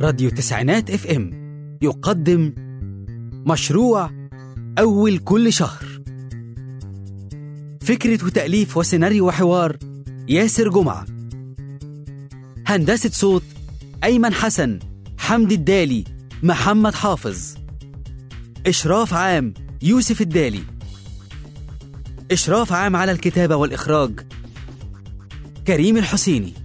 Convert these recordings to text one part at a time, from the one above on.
راديو تسعينات اف ام يقدم مشروع أول كل شهر فكرة وتأليف وسيناريو وحوار ياسر جمعة هندسة صوت أيمن حسن حمدي الدالي محمد حافظ إشراف عام يوسف الدالي إشراف عام على الكتابة والإخراج كريم الحسيني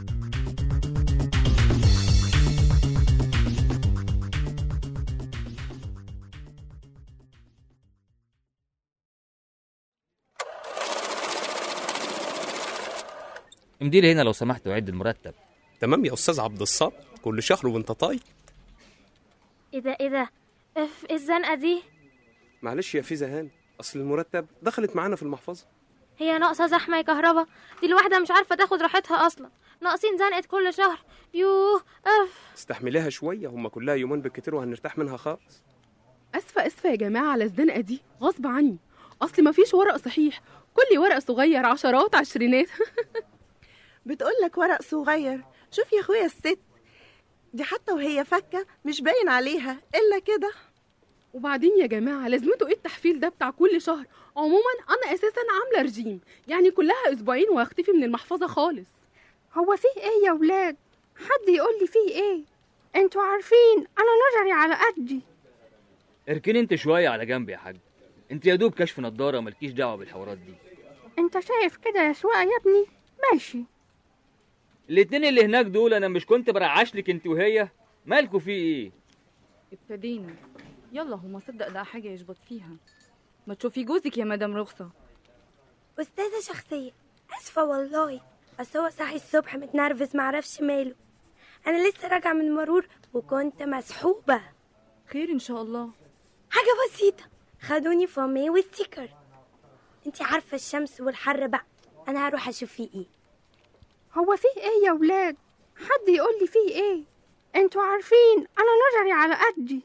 امدي لي هنا لو سمحت وعد المرتب تمام يا استاذ عبد الصبر كل شهر وانت طيب ايه ده ايه ده اف إيه الزنقه دي معلش يا فيزا هان اصل المرتب دخلت معانا في المحفظه هي ناقصه زحمه يا كهربا دي الواحده مش عارفه تاخد راحتها اصلا ناقصين زنقه كل شهر يوه اف استحمليها شويه هم كلها يومين بالكتير وهنرتاح منها خالص اسفه اسفه يا جماعه على الزنقه دي غصب عني اصل مفيش ورق صحيح كل ورق صغير عشرات عشرينات بتقول لك ورق صغير شوف يا اخويا الست دي حتى وهي فكه مش باين عليها الا كده وبعدين يا جماعه لازمته ايه التحفيل ده بتاع كل شهر عموما انا اساسا عامله رجيم يعني كلها اسبوعين وهختفي من المحفظه خالص هو فيه ايه يا ولاد حد يقول لي فيه ايه انتوا عارفين انا نظري على قدي اركني انت شويه على جنب يا حاج انت يا دوب كشف نضاره مالكيش دعوه بالحوارات دي انت شايف كده يا سواقه يا ابني ماشي الاتنين اللي هناك دول انا مش كنت برعش لك انت وهي مالكوا في ايه ابتدينا يلا هو ما صدق لقى حاجة يشبط فيها ما تشوفي جوزك يا مدام رخصة أستاذة شخصية أسفة والله بس هو صاحي الصبح متنرفز معرفش ماله أنا لسه راجعة من مرور وكنت مسحوبة خير إن شاء الله حاجة بسيطة خدوني فامي وستيكر انتي عارفة الشمس والحر بقى أنا هروح أشوف فيه إيه هو فيه ايه يا ولاد حد يقول لي فيه ايه انتوا عارفين انا نظري على قدي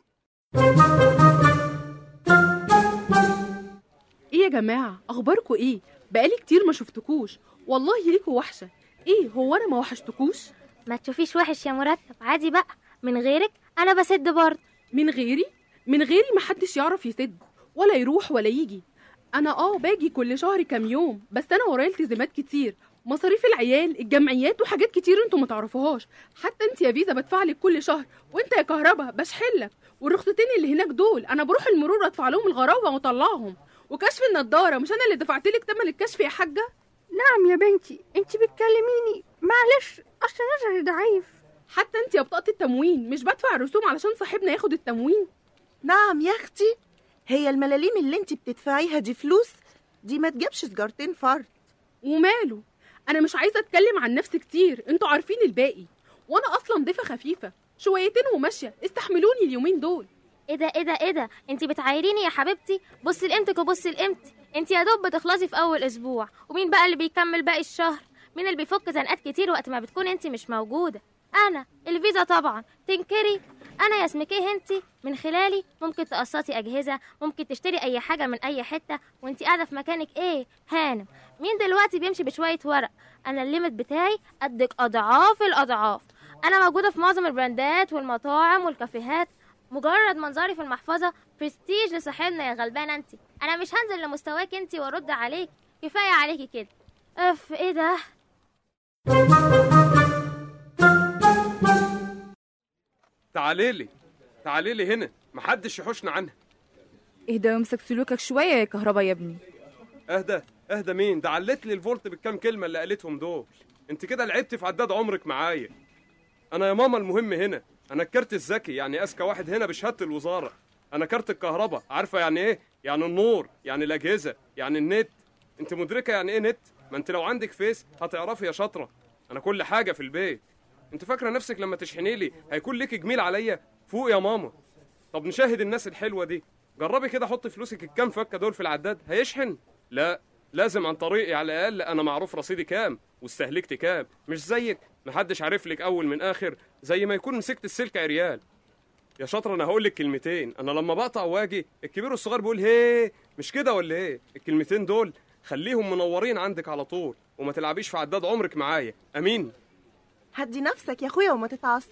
ايه يا جماعه اخباركوا ايه بقالي كتير ما شفتكوش والله ليكوا وحشه ايه هو انا ما وحشتكوش ما تشوفيش وحش يا مرتب عادي بقى من غيرك انا بسد برضه من غيري من غيري محدش يعرف يسد ولا يروح ولا يجي انا اه باجي كل شهر كام يوم بس انا ورايا التزامات كتير مصاريف العيال الجمعيات وحاجات كتير انتوا ما تعرفوهاش حتى انت يا فيزا بدفع لك كل شهر وانت يا كهربا بشحلك والرخصتين اللي هناك دول انا بروح المرور ادفع لهم الغرامه واطلعهم وكشف النضاره مش انا اللي دفعت لك تمن الكشف يا حاجه نعم يا بنتي انت بتكلميني معلش اصل نظري ضعيف حتى انت يا بطاقه التموين مش بدفع رسوم علشان صاحبنا ياخد التموين نعم يا اختي هي الملاليم اللي انت بتدفعيها دي فلوس دي ما تجيبش سجارتين فرد وماله انا مش عايزه اتكلم عن نفسي كتير انتوا عارفين الباقي وانا اصلا ضيفه خفيفه شويتين وماشيه استحملوني اليومين دول ايه ده ايه ده ايه ده انت بتعايريني يا حبيبتي بصي لقيمتك وبصي لقيمتي انت يا دوب بتخلصي في اول اسبوع ومين بقى اللي بيكمل باقي الشهر مين اللي بيفك زنقات كتير وقت ما بتكون انت مش موجوده انا الفيزا طبعا تنكري انا يا اسمكيه انت من خلالي ممكن تقسطي اجهزه ممكن تشتري اي حاجه من اي حته وانت قاعده في مكانك ايه هانم مين دلوقتي بيمشي بشويه ورق انا الليمت بتاعي قدك اضعاف الاضعاف انا موجوده في معظم البراندات والمطاعم والكافيهات مجرد منظري في المحفظه برستيج لصاحبنا يا غلبانه انت انا مش هنزل لمستواك انت وارد عليك كفايه عليكي كده اف ايه ده تعالي لي تعالي لي هنا محدش يحوشنا عنها اهدى وامسك سلوكك شوية يا كهربا يا ابني اهدى اهدى مين ده علت لي الفولت بالكام كلمه اللي قالتهم دول انت كده لعبتي في عداد عمرك معايا انا يا ماما المهم هنا انا الكارت الذكي يعني اذكى واحد هنا بشهاده الوزاره انا كارت الكهرباء عارفه يعني ايه يعني النور يعني الاجهزه يعني النت انت مدركه يعني ايه نت ما انت لو عندك فيس هتعرفي يا شاطره انا كل حاجه في البيت انت فاكره نفسك لما تشحني لي هيكون ليك جميل عليا فوق يا ماما طب نشاهد الناس الحلوه دي جربي كده حطي فلوسك الكام فكه دول في العداد هيشحن لا لازم عن طريقي على الاقل انا معروف رصيدي كام واستهلكت كام مش زيك محدش عارف لك اول من اخر زي ما يكون مسكت السلك عريال يا شاطر انا هقول لك كلمتين انا لما بقطع واجي الكبير والصغير بيقول هي مش كده ولا ايه الكلمتين دول خليهم منورين عندك على طول وما تلعبيش في عداد عمرك معايا امين هدي نفسك يا اخويا وما تتعصبش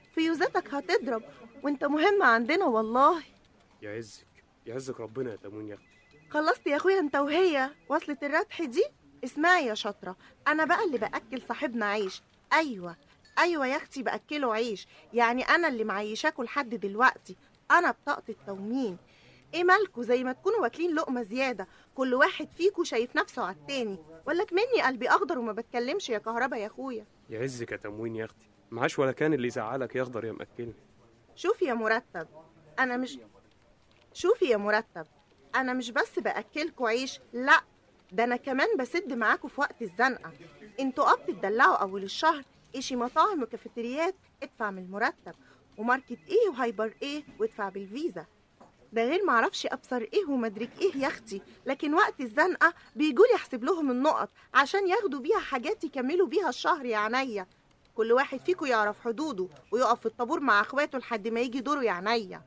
فيوزاتك هتضرب وانت مهم عندنا والله يعزك يعزك ربنا يا تموين يا اختي خلصت يا اخويا انت وهي وصلة الردح دي اسمعي يا شاطرة انا بقى اللي باكل صاحبنا عيش ايوه ايوه يا اختي باكله عيش يعني انا اللي معيشاكوا لحد دلوقتي انا بطاقة التومين ايه مالكوا زي ما تكونوا واكلين لقمة زيادة كل واحد فيكوا شايف نفسه على التاني ولك مني قلبي اخضر وما بتكلمش يا كهربا يا اخويا يعزك يا تموين يا اختي معاش ولا كان اللي يزعلك يا اخضر يا مأكلني شوفي يا مرتب انا مش شوفي يا مرتب انا مش بس باكلكوا عيش لا ده انا كمان بسد معاكوا في وقت الزنقه انتوا اه بتدلعوا اول الشهر اشي مطاعم وكافيتريات ادفع من المرتب وماركت ايه وهايبر ايه وادفع بالفيزا ده غير معرفش ابصر ايه ومدرك ايه يا اختي لكن وقت الزنقه بيجولي احسب لهم النقط عشان ياخدوا بيها حاجات يكملوا بيها الشهر يا عينيا كل واحد فيكم يعرف حدوده ويقف في الطابور مع اخواته لحد ما يجي دوره يا عينيا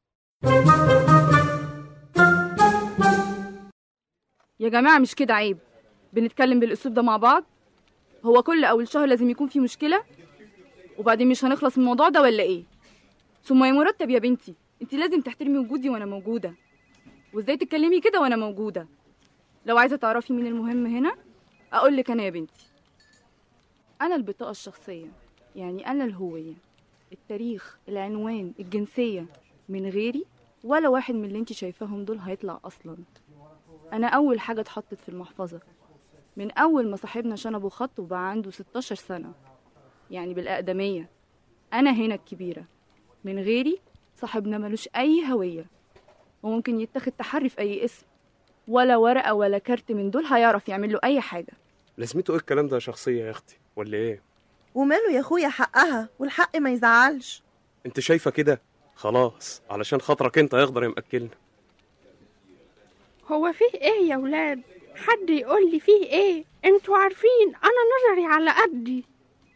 يا جماعة مش كده عيب بنتكلم بالأسلوب ده مع بعض هو كل أول شهر لازم يكون في مشكلة وبعدين مش هنخلص من الموضوع ده ولا إيه ثم يا مرتب يا بنتي انت لازم تحترمي وجودي وأنا موجودة وإزاي تتكلمي كده وأنا موجودة لو عايزة تعرفي مين المهم هنا أقول لك أنا يا بنتي أنا البطاقة الشخصية يعني أنا الهوية التاريخ العنوان الجنسية من غيري ولا واحد من اللي انت شايفاهم دول هيطلع أصلاً أنا أول حاجة اتحطت في المحفظة من أول ما صاحبنا شنبه خط وبقى عنده 16 سنة يعني بالأقدمية أنا هنا الكبيرة من غيري صاحبنا ملوش أي هوية وممكن يتاخد تحري في أي اسم ولا ورقة ولا كارت من دول هيعرف يعمل له أي حاجة لازمته ايه الكلام ده يا شخصيه يا اختي ولا ايه وماله يا اخويا حقها والحق ما يزعلش انت شايفه كده خلاص علشان خاطرك انت يا اخضر يا مأكلنا هو فيه ايه يا ولاد حد يقول لي فيه ايه انتوا عارفين انا نظري على قدي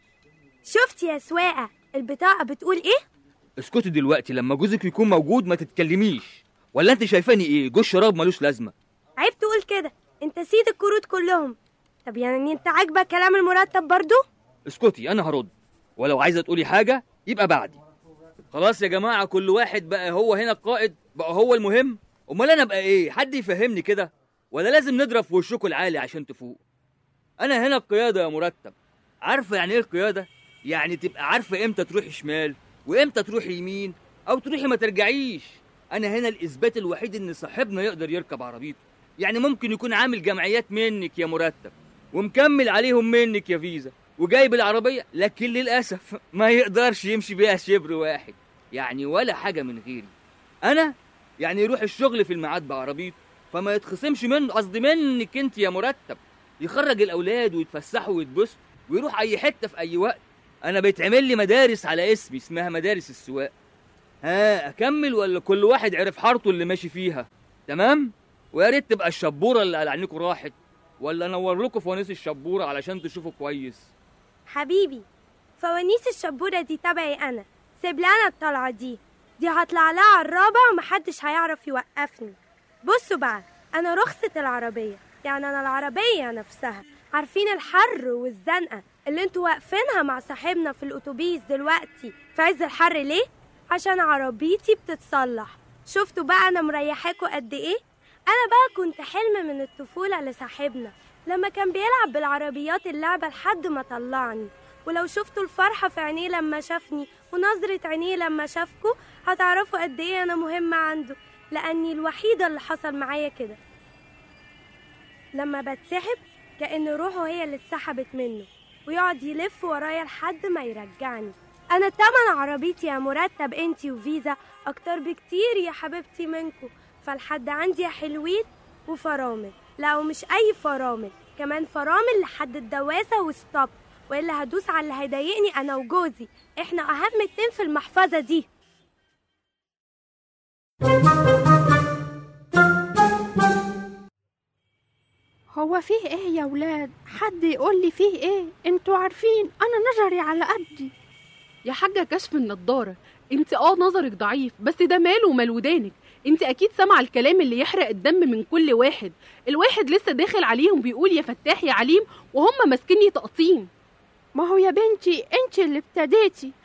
شفت يا سواقة البطاقة بتقول ايه؟ اسكتي دلوقتي لما جوزك يكون موجود ما تتكلميش ولا انت شايفاني ايه جوز شراب ملوش لازمه عيب تقول كده انت سيد الكروت كلهم طب يعني انت عاجبك كلام المرتب برضو؟ اسكتي انا هرد ولو عايزه تقولي حاجه يبقى بعدي خلاص يا جماعه كل واحد بقى هو هنا القائد بقى هو المهم امال انا بقى ايه حد يفهمني كده ولا لازم نضرب في وشكوا العالي عشان تفوق انا هنا القياده يا مرتب عارفه يعني ايه القياده يعني تبقى عارفه امتى تروحي شمال وامتى تروحي يمين او تروحي ما ترجعيش انا هنا الاثبات الوحيد ان صاحبنا يقدر يركب عربيته يعني ممكن يكون عامل جمعيات منك يا مرتب ومكمل عليهم منك يا فيزا وجايب العربيه لكن للاسف ما يقدرش يمشي بيها شبر واحد يعني ولا حاجه من غيري انا يعني يروح الشغل في الميعاد بعربيته فما يتخصمش منه قصدي منك انت يا مرتب يخرج الاولاد ويتفسحوا ويتبسطوا ويروح اي حته في اي وقت انا بيتعمل لي مدارس على اسمي اسمها مدارس السواق ها اكمل ولا كل واحد عرف حارته اللي ماشي فيها تمام ويا ريت تبقى الشبوره اللي على عينيكوا راحت ولا انور لكم فوانيس الشبوره علشان تشوفوا كويس حبيبي فوانيس الشبورة دي تبعي أنا سيب لي أنا الطلعة دي دي هطلع لها على الرابع ومحدش هيعرف يوقفني بصوا بقى أنا رخصة العربية يعني أنا العربية نفسها عارفين الحر والزنقة اللي انتوا واقفينها مع صاحبنا في الأتوبيس دلوقتي في عز الحر ليه؟ عشان عربيتي بتتصلح شفتوا بقى أنا مريحاكوا قد إيه؟ أنا بقى كنت حلم من الطفولة لصاحبنا لما كان بيلعب بالعربيات اللعبة لحد ما طلعني ولو شفتوا الفرحة في عينيه لما شافني ونظرة عينيه لما شافكوا هتعرفوا قد ايه انا مهمة عنده لاني الوحيدة اللي حصل معايا كده لما بتسحب كأن روحه هي اللي اتسحبت منه ويقعد يلف ورايا لحد ما يرجعني انا تمن عربيتي يا مرتب انتي وفيزا اكتر بكتير يا حبيبتي منكو فالحد عندي يا حلوين وفرامل لا ومش اي فرامل كمان فرامل لحد الدواسة وستوب والا هدوس على اللي هيضايقني انا وجوزي احنا اهم اتنين في المحفظة دي هو فيه ايه يا ولاد حد يقول لي فيه ايه انتوا عارفين انا نظري على قدي يا حاجة كشف النضارة انت اه نظرك ضعيف بس ده ماله ومال ودانك انت اكيد سامعه الكلام اللي يحرق الدم من كل واحد الواحد لسه داخل عليهم بيقول يا فتاح يا عليم وهم ماسكيني تقطيم ما هو يا بنتي انت اللي ابتديتي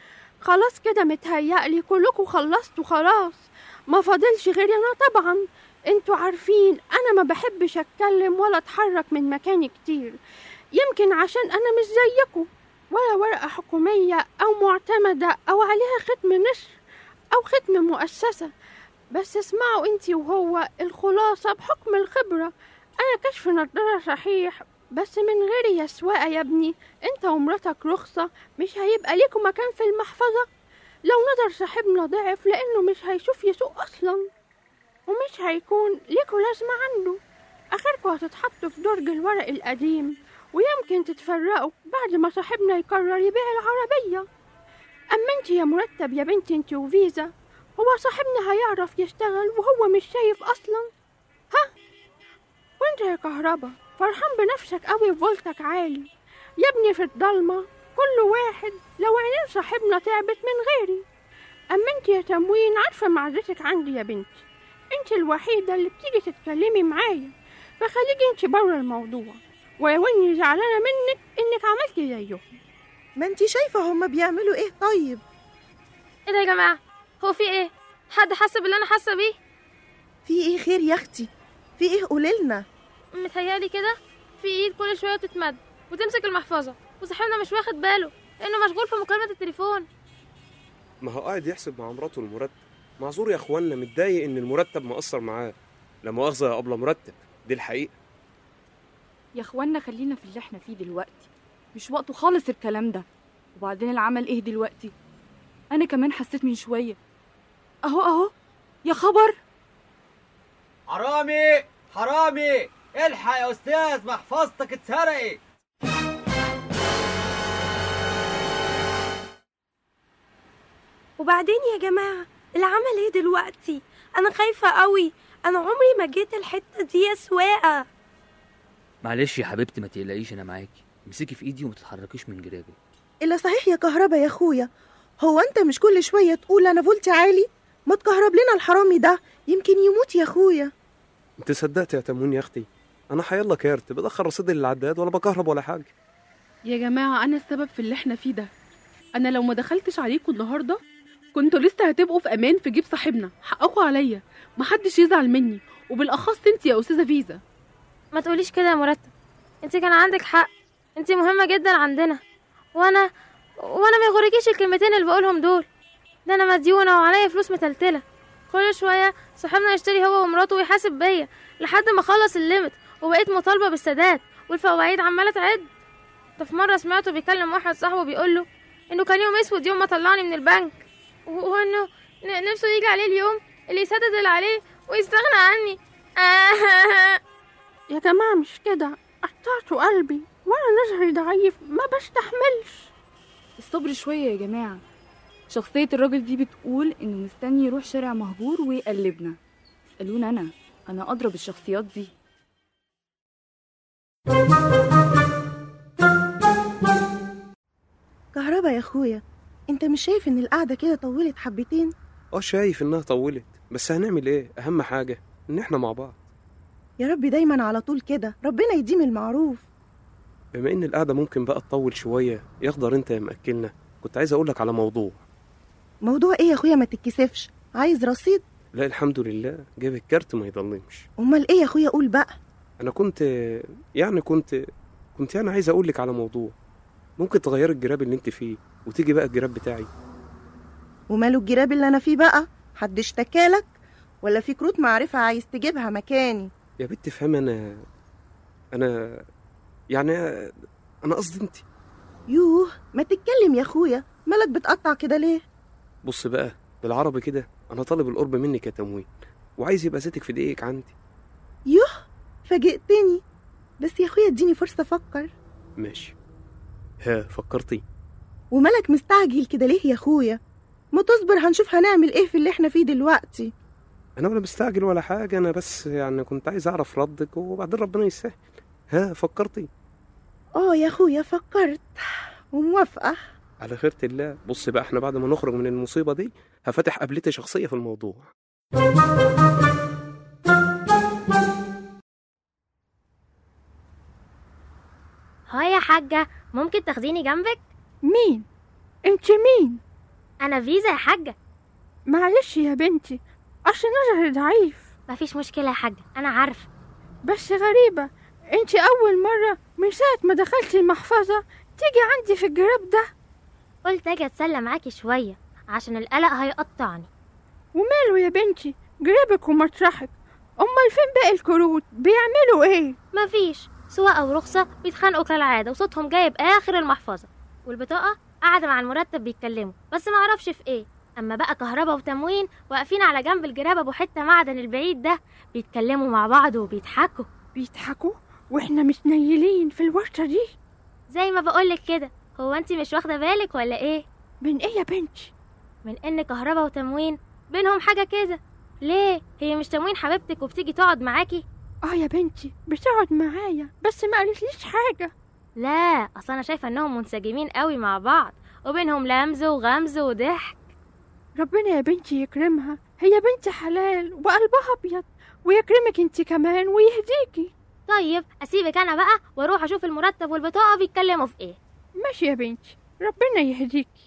خلاص كده متهيألي كلكم خلصتوا خلاص ما فاضلش غيري انا طبعا انتوا عارفين انا ما بحبش اتكلم ولا اتحرك من مكاني كتير يمكن عشان انا مش زيكم ولا ورقة حكومية او معتمدة او عليها ختم نشر او ختم مؤسسة بس اسمعوا انتي وهو الخلاصة بحكم الخبرة انا كشف نضارة صحيح بس من غيري يا سواقة يا ابني انت ومراتك رخصة مش هيبقى ليكوا مكان في المحفظة لو نظر صاحبنا ضعف لانه مش هيشوف يسوق اصلا ومش هيكون ليكوا لازمة عنده اخركوا هتتحطوا في درج الورق القديم ويمكن تتفرقوا بعد ما صاحبنا يقرر يبيع العربية اما انت يا مرتب يا بنتي انت وفيزا هو صاحبنا هيعرف يشتغل وهو مش شايف اصلا ها وانت يا كهربا فرحان بنفسك قوي فولتك عالي يا ابني في الضلمة كل واحد لو عينين صاحبنا تعبت من غيري اما انت يا تموين عارفة معزتك عندي يا بنتي انت الوحيدة اللي بتيجي تتكلمي معايا فخليكي انت بره الموضوع ولو اني زعلانة منك انك عملتي زيهم ما انتي شايفة هما بيعملوا ايه طيب ايه ده يا جماعة هو في ايه حد حس باللي انا حاسة بيه في ايه خير يا اختي في ايه قوليلنا متهيألي كده في ايد كل شوية بتتمد وتمسك المحفظة وصاحبنا مش واخد باله لانه مشغول في مكالمة التليفون ما هو قاعد يحسب مع مراته المرتب معذور يا اخوانا متضايق ان المرتب مقصر معاه لا مؤاخذه يا ابله مرتب دي الحقيقه يا اخوانا خلينا في اللي احنا فيه دلوقتي مش وقته خالص الكلام ده وبعدين العمل ايه دلوقتي انا كمان حسيت من شويه اهو اهو يا خبر حرامي حرامي الحق يا استاذ محفظتك اتسرقت وبعدين يا جماعة العمل ايه دلوقتي انا خايفة قوي انا عمري ما جيت الحتة دي يا سواقة معلش يا حبيبتي ما تقلقيش انا معاكي امسكي في ايدي وما تتحركيش من جرابي الا صحيح يا كهربا يا اخويا هو انت مش كل شوية تقول انا فولتي عالي ما تكهرب لنا الحرامي ده يمكن يموت يا اخويا انت صدقت يا تمون يا اختي انا حيلا كارت بدخل رصيدي للعداد ولا بكهرب ولا حاجه يا جماعة أنا السبب في اللي احنا فيه ده أنا لو ما دخلتش عليكم النهاردة كنتوا لسه هتبقوا في أمان في جيب صاحبنا حقكم عليا محدش يزعل مني وبالأخص انت يا أستاذة فيزا ما تقوليش كده يا مرتب انت كان عندك حق انت مهمة جدا عندنا وانا وانا ما يغركيش الكلمتين اللي بقولهم دول ده انا مديونة وعليا فلوس متلتلة كل شوية صاحبنا يشتري هو ومراته ويحاسب بيا لحد ما خلص الليمت وبقيت مطالبة بالسداد والفوايد عمالة تعد ده في مرة سمعته بيكلم واحد صاحبه بيقول له انه كان يوم اسود يوم ما طلعني من البنك و- وانه ن- نفسه يجي عليه اليوم اللي يسدد اللي عليه ويستغنى عني يا جماعة مش كده قطعتوا قلبي وانا نظري ضعيف ما بستحملش الصبر شويه يا جماعه شخصيه الراجل دي بتقول انه مستني يروح شارع مهجور ويقلبنا اسالوني انا انا اضرب بالشخصيات دي كهربا يا اخويا انت مش شايف ان القعدة كده طولت حبتين اه شايف انها طولت بس هنعمل ايه اهم حاجه ان احنا مع بعض يا رب دايما على طول كده ربنا يديم المعروف بما ان القعده ممكن بقى تطول شويه يقدر انت يا مأكلنا كنت عايز اقولك على موضوع موضوع ايه يا اخويا ما تتكسفش عايز رصيد لا الحمد لله جاب الكارت ما يضلمش امال ايه يا اخويا قول بقى انا كنت يعني كنت كنت يعني عايز اقولك على موضوع ممكن تغير الجراب اللي انت فيه وتيجي بقى الجراب بتاعي وماله الجراب اللي انا فيه بقى حد اشتكالك ولا في كروت معرفة عايز تجيبها مكاني يا بنت فهم انا انا يعني انا قصدي انت يوه ما تتكلم يا اخويا مالك بتقطع كده ليه بص بقى بالعربي كده انا طالب القرب منك يا تموين وعايز يبقى زيتك في دقيقك عندي يوه فاجئتني بس يا اخويا اديني فرصة افكر ماشي ها فكرتي ومالك مستعجل كده ليه يا اخويا ما تصبر هنشوف هنعمل ايه في اللي احنا فيه دلوقتي انا ولا مستعجل ولا حاجه انا بس يعني كنت عايز اعرف ردك وبعدين ربنا يسهل ها فكرتي اه يا اخويا فكرت وموافقة على خيرة الله بص بقى احنا بعد ما نخرج من المصيبه دي هفتح قابلتي شخصيه في الموضوع ها يا حاجة ممكن تاخديني جنبك مين انت مين انا فيزا يا حاجه معلش يا بنتي أصل نظري ضعيف مفيش مشكله يا حاجه انا عارفه بس غريبة انت أول مرة من ساعة ما دخلتي المحفظة تيجي عندي في الجراب ده قلت اجي اتسلى معاكي شويه عشان القلق هيقطعني وماله يا بنتي جرابك ومطرحك أمال فين باقي الكروت بيعملوا ايه مفيش سواقه ورخصه بيتخانقوا كالعاده وصوتهم جايب اخر المحفظه والبطاقه قاعده مع المرتب بيتكلموا بس ما اعرفش في ايه اما بقى كهرباء وتموين واقفين على جنب الجراب ابو حته معدن البعيد ده بيتكلموا مع بعض وبيضحكوا بيضحكوا واحنا متنيلين في الورطة دي زي ما بقولك كده هو انت مش واخده بالك ولا ايه من ايه يا بنتي من ان كهرباء وتموين بينهم حاجه كده ليه هي مش تموين حبيبتك وبتيجي تقعد معاكي اه يا بنتي بتقعد معايا بس ما قالتليش حاجة لا اصل انا شايفه انهم منسجمين قوي مع بعض وبينهم لمز وغمز وضحك ربنا يا بنتي يكرمها هي بنت حلال وقلبها ابيض ويكرمك انت كمان ويهديكي طيب اسيبك انا بقى واروح اشوف المرتب والبطاقه بيتكلموا في ايه ماشي يا بنتي ربنا يهديكي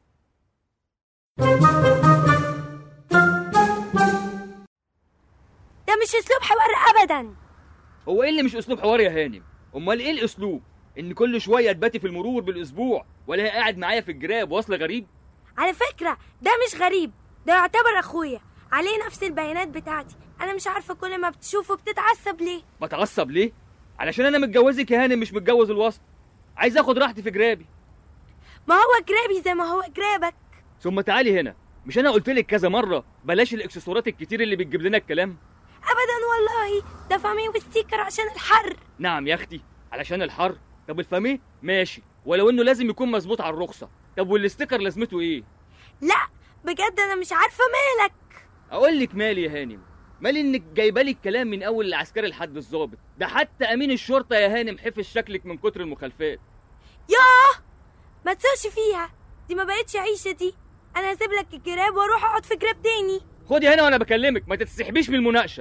ده مش اسلوب حوار ابدا هو ايه اللي مش اسلوب حوار يا هانم امال ايه الاسلوب ان كل شويه تباتي في المرور بالاسبوع ولا هي قاعد معايا في الجراب وصل غريب على فكرة ده مش غريب ده يعتبر اخويا عليه نفس البيانات بتاعتي انا مش عارفة كل ما بتشوفه بتتعصب ليه بتعصب ليه علشان انا متجوزك يا هانم مش متجوز الوسط عايز اخد راحتي في جرابي ما هو جرابي زي ما هو جرابك ثم تعالي هنا مش انا قلت لك كذا مره بلاش الاكسسوارات الكتير اللي بتجيب لنا الكلام ابدا والله ده فامي وستيكر عشان الحر نعم يا اختي علشان الحر طب الفاميه ماشي ولو انه لازم يكون مظبوط على الرخصه طب والاستيكر لازمته ايه لا بجد انا مش عارفة مالك اقول لك مالي يا هانم مالي انك جايبه لي الكلام من اول العسكري لحد الضابط ده حتى امين الشرطه يا هانم حفظ شكلك من كتر المخالفات ياه ما تسوش فيها دي ما بقتش عيشة دي انا هسيب لك الجراب واروح اقعد في جراب تاني خدي هنا وانا بكلمك ما تتسحبيش من المناقشه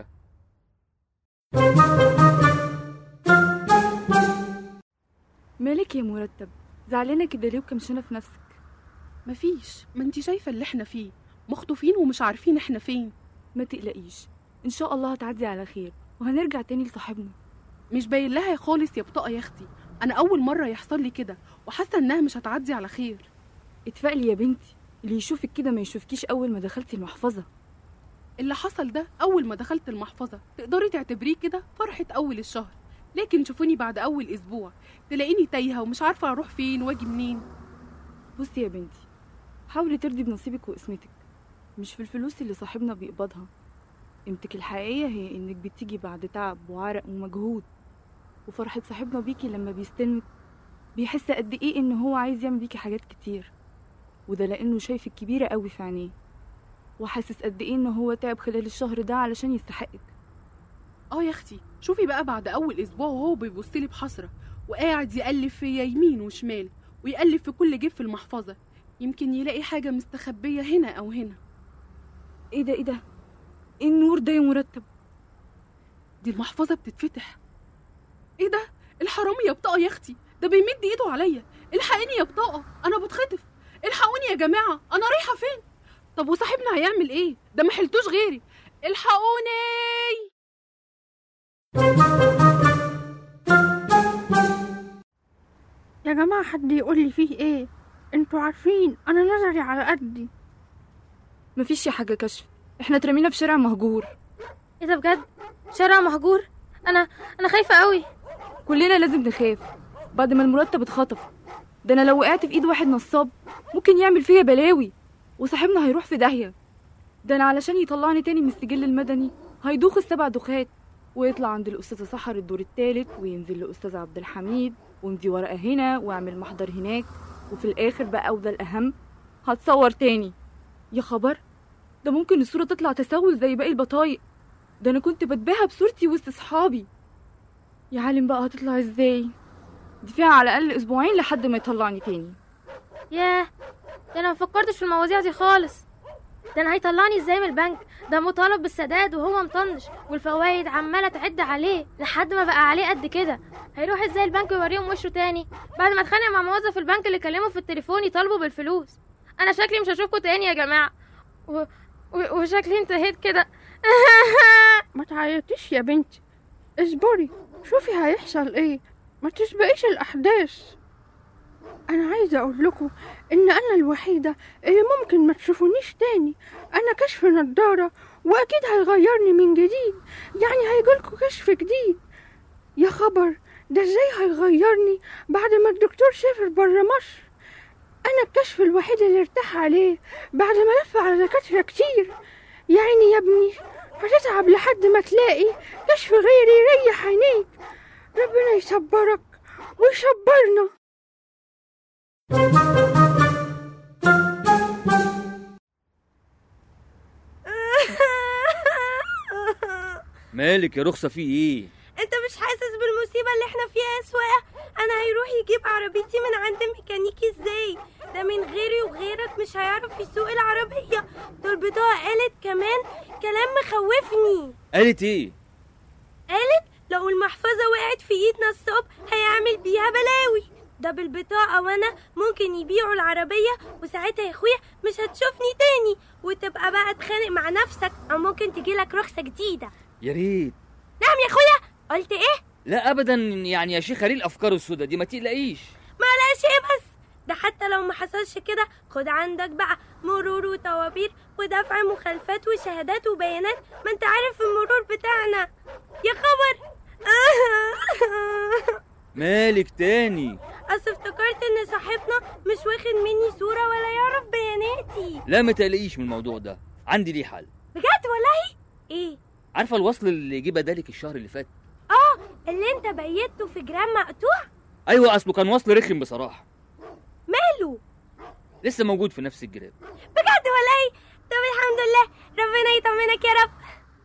مالك يا مرتب زعلانة كده ليه وكمشانة في نفسك مفيش ما انت شايفة اللي احنا فيه مخطوفين ومش عارفين احنا فين ما تقلقيش ان شاء الله هتعدي على خير وهنرجع تاني لصاحبنا مش باين لها خالص يا بطاقة يا اختي انا اول مرة يحصل لي كده وحاسة انها مش هتعدي على خير اتفائلي يا بنتي اللي يشوفك كده ما يشوفكيش اول ما دخلتي المحفظة اللي حصل ده اول ما دخلت المحفظة تقدري تعتبريه كده فرحة اول الشهر لكن شوفوني بعد اول اسبوع تلاقيني تايهة ومش عارفة اروح فين واجي منين بصي يا بنتي حاولي ترضي بنصيبك وقسمتك مش في الفلوس اللي صاحبنا بيقبضها قيمتك الحقيقية هي انك بتيجي بعد تعب وعرق ومجهود وفرحة صاحبنا بيكي لما بيستلمك بيحس قد ايه ان هو عايز يعمل بيكي حاجات كتير وده لانه شايفك كبيرة قوي في عينيه وحاسس قد ايه ان هو تعب خلال الشهر ده علشان يستحقك اه يا اختي شوفي بقى بعد اول اسبوع وهو بيبص لي بحسره وقاعد يقلب فيا يمين وشمال ويقلب في كل جيب في المحفظه يمكن يلاقي حاجه مستخبيه هنا او هنا ايه ده ايه ده ايه النور ده يا مرتب دي المحفظه بتتفتح ايه ده الحرامي يا بطاقه يا اختي ده بيمد ايده عليا الحقيني يا بطاقه انا بتخطف الحقوني يا جماعه انا رايحه فين طب وصاحبنا هيعمل ايه ده ما حلتوش غيري الحقوني يا جماعة حد يقول لي فيه ايه انتوا عارفين انا نظري على قدي مفيش يا حاجة كشف احنا اترمينا في شارع مهجور ايه ده بجد شارع مهجور انا انا خايفه قوي كلنا لازم نخاف بعد ما المرتب اتخطف ده انا لو وقعت في ايد واحد نصاب ممكن يعمل فيا بلاوي وصاحبنا هيروح في داهية ده انا علشان يطلعني تاني من السجل المدني هيدوخ السبع دخات ويطلع عند الأستاذة سحر الدور التالت وينزل لأستاذ عبد الحميد وامضي ورقة هنا واعمل محضر هناك وفي الآخر بقى وده الأهم هتصور تاني يا خبر ده ممكن الصورة تطلع تسول زي باقي البطايق ده أنا كنت بتباهى بصورتي وسط صحابي يا عالم بقى هتطلع ازاي دي فيها على الأقل أسبوعين لحد ما يطلعني تاني ياه ده انا مفكرتش في المواضيع دي خالص ده انا هيطلعني ازاي من البنك ده مطالب بالسداد وهو مطنش والفوايد عماله تعد عليه لحد ما بقى عليه قد كده هيروح ازاي البنك يوريهم وشه تاني بعد ما اتخانق مع موظف البنك اللي كلمه في التليفون يطالبه بالفلوس انا شكلي مش هشوفكوا تاني يا جماعه و... و... وشكلي انتهيت كده ما تعيطيش يا بنتي اصبري شوفي هيحصل ايه ما تسبقيش الاحداث انا عايزه اقول لكم ان انا الوحيده اللي ممكن ما تشوفونيش تاني انا كشف نضاره واكيد هيغيرني من جديد يعني هيجيلكوا كشف جديد يا خبر ده ازاي هيغيرني بعد ما الدكتور سافر بره مصر انا الكشف الوحيد اللي ارتاح عليه بعد ما لف على دكاتره كتير يعني يا ابني هتتعب لحد ما تلاقي كشف غيري يريح عينيك ربنا يصبرك ويصبرنا مالك يا رخصة في ايه انت مش حاسس بالمصيبة اللي احنا فيها يا سواق انا هيروح يجيب عربيتي من عند ميكانيكي ازاي ده من غيري وغيرك مش هيعرف يسوق العربية دول بتوع قالت كمان كلام مخوفني قالت ايه قالت لو المحفظة وقعت في ايد نصاب هيعمل بيها بلاوي ده بالبطاقة وانا ممكن يبيعوا العربية وساعتها يا اخويا مش هتشوفني تاني وتبقى بقى تخانق مع نفسك او ممكن تجيلك رخصة جديدة يا ريت نعم يا اخويا قلت ايه لا ابدا يعني يا شيخ ليه الافكار السودة دي ما تقلقيش معلش ايه بس ده حتى لو ما حصلش كده خد عندك بقى مرور وطوابير ودفع مخالفات وشهادات وبيانات ما انت عارف المرور بتاعنا يا خبر مالك تاني اصل افتكرت ان صاحبنا مش واخد مني صورة ولا يعرف بياناتي لا ما تقلقيش من الموضوع ده عندي ليه حل بجد والله ايه عارفه الوصل اللي جه بدالك الشهر اللي فات اه اللي انت بيته في جرام مقطوع ايوه اصله كان وصل رخم بصراحه ماله لسه موجود في نفس الجراب بجد والله طب الحمد لله ربنا يطمنك يا رب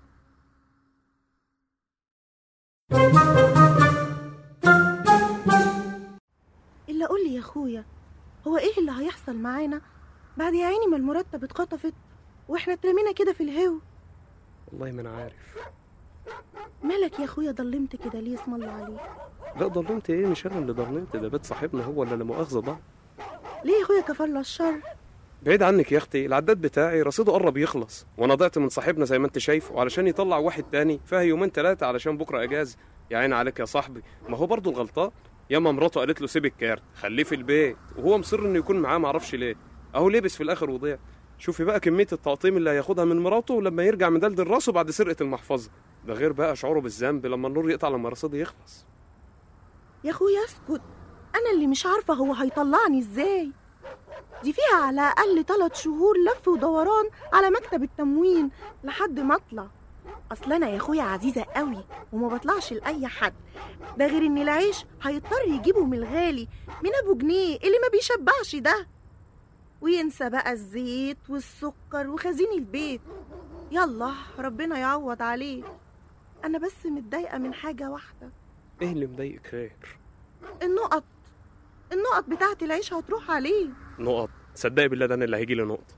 إلا قول لي يا أخويا هو إيه اللي هيحصل معانا بعد يا عيني ما المرتب اتخطفت وإحنا اترمينا كده في الهوا والله ما انا عارف مالك يا أخويا ضلمت كده ليه اسم الله عليك لا ضلمت ايه مش انا اللي ضلمت ده بيت صاحبنا هو اللي لا مؤاخذه ضل ليه يا أخويا كفر الله الشر بعيد عنك يا اختي العداد بتاعي رصيده قرب يخلص وانا ضعت من صاحبنا زي ما انت شايف وعلشان يطلع واحد تاني فيها يومين ثلاثه علشان بكره اجازه يا عين عليك يا صاحبي ما هو برضه الغلطان ياما مراته قالت له سيب الكارت خليه في البيت وهو مصر انه يكون معاه معرفش ليه اهو لبس في الاخر وضيع شوفي بقى كميه التقطيم اللي هياخدها من مراته لما يرجع مدلدل راسه بعد سرقه المحفظه ده غير بقى شعوره بالذنب لما النور يقطع لما رصيده يخلص يا أخويا اسكت أنا اللي مش عارفة هو هيطلعني إزاي دي فيها على الأقل تلات شهور لف ودوران على مكتب التموين لحد ما أطلع أصل أنا يا أخويا عزيزة قوي وما بطلعش لأي حد ده غير إن العيش هيضطر يجيبه من الغالي من أبو جنيه اللي ما بيشبعش ده وينسى بقى الزيت والسكر وخزين البيت يلا ربنا يعوض عليه أنا بس متضايقة من حاجة واحدة ايه اللي مضايقك خير النقط النقط بتاعت العيش هتروح عليه نقط صدقي بالله ده انا اللي هيجي لي نقط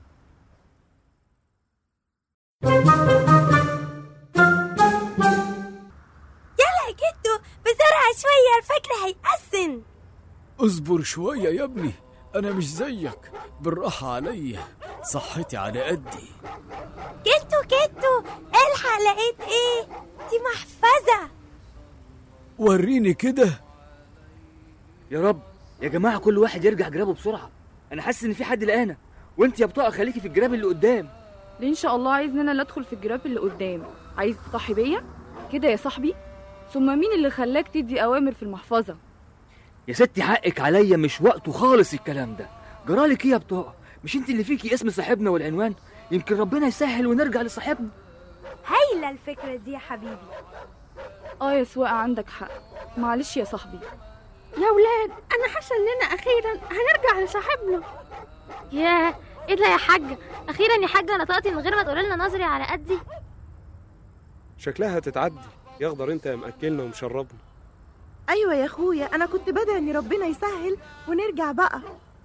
يلا يا جدو بسرعة شوية الفجر هيأذن اصبر شوية يا ابني أنا مش زيك بالراحة عليا صحتي على قدي جدو جدو الحق لقيت ايه دي محفظة وريني كده يا رب يا جماعه كل واحد يرجع جرابه بسرعه انا حاسس ان في حد لقانا وانت يا بطاقه خليكي في الجراب اللي قدام ليه ان شاء الله عايزني انا اللي ادخل في الجراب اللي قدام عايز تضحي بيا كده يا صاحبي ثم مين اللي خلاك تدي اوامر في المحفظه يا ستي حقك عليا مش وقته خالص الكلام ده جرالك ايه يا بطاقه مش انت اللي فيكي اسم صاحبنا والعنوان يمكن ربنا يسهل ونرجع لصاحبنا هايلة الفكرة دي يا حبيبي اه يا سواقة عندك حق معلش يا صاحبي يا ولاد انا حاسه اننا اخيرا هنرجع لصاحبنا ياه ايه ده يا حاجة اخيرا يا حاجة نطقتي من غير ما تقولي لنا نظري على قدي شكلها هتتعدي يخضر انت يا مأكلنا ومشربنا أيوة يا أخويا أنا كنت بدعي إن ربنا يسهل ونرجع بقى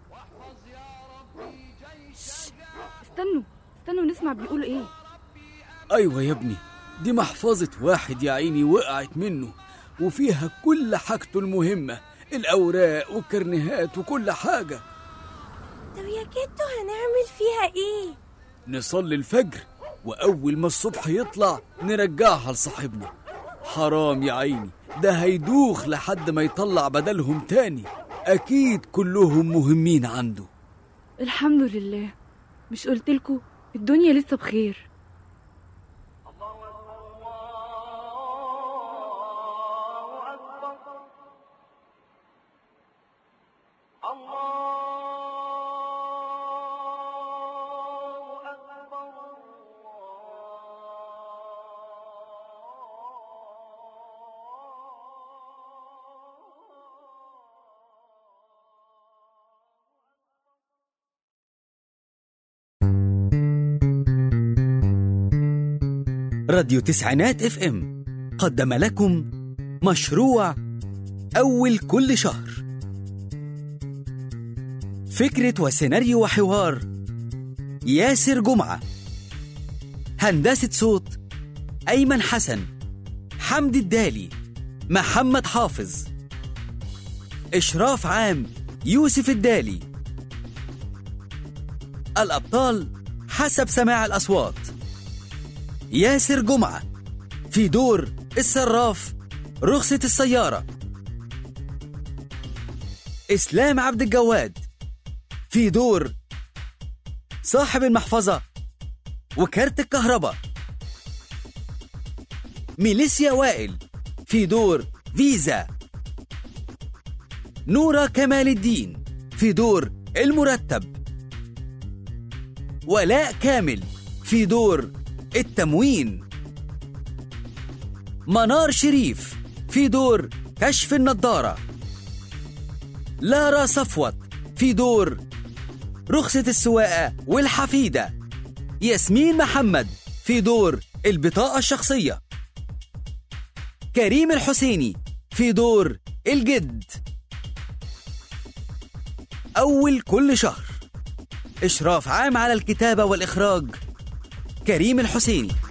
استنوا استنوا نسمع بيقولوا ايه أيوة يا ابني دي محفظة واحد يا عيني وقعت منه وفيها كل حاجته المهمة الأوراق والكرنيهات وكل حاجة طب يا جدو هنعمل فيها ايه نصلي الفجر وأول ما الصبح يطلع نرجعها لصاحبنا حرام يا عيني ده هيدوخ لحد ما يطلع بدلهم تاني أكيد كلهم مهمين عنده الحمد لله مش قلتلكوا الدنيا لسه بخير راديو تسعينات اف ام قدم لكم مشروع أول كل شهر فكرة وسيناريو وحوار ياسر جمعة هندسة صوت أيمن حسن حمدي الدالي محمد حافظ إشراف عام يوسف الدالي الأبطال حسب سماع الأصوات ياسر جمعة في دور الصراف رخصة السيارة إسلام عبد الجواد في دور صاحب المحفظة وكارت الكهرباء ميليسيا وائل في دور فيزا نورة كمال الدين في دور المرتب ولاء كامل في دور التموين منار شريف في دور كشف النضارة لارا صفوت في دور رخصة السواقة والحفيدة ياسمين محمد في دور البطاقة الشخصية كريم الحسيني في دور الجد أول كل شهر إشراف عام على الكتابة والإخراج كريم الحسيني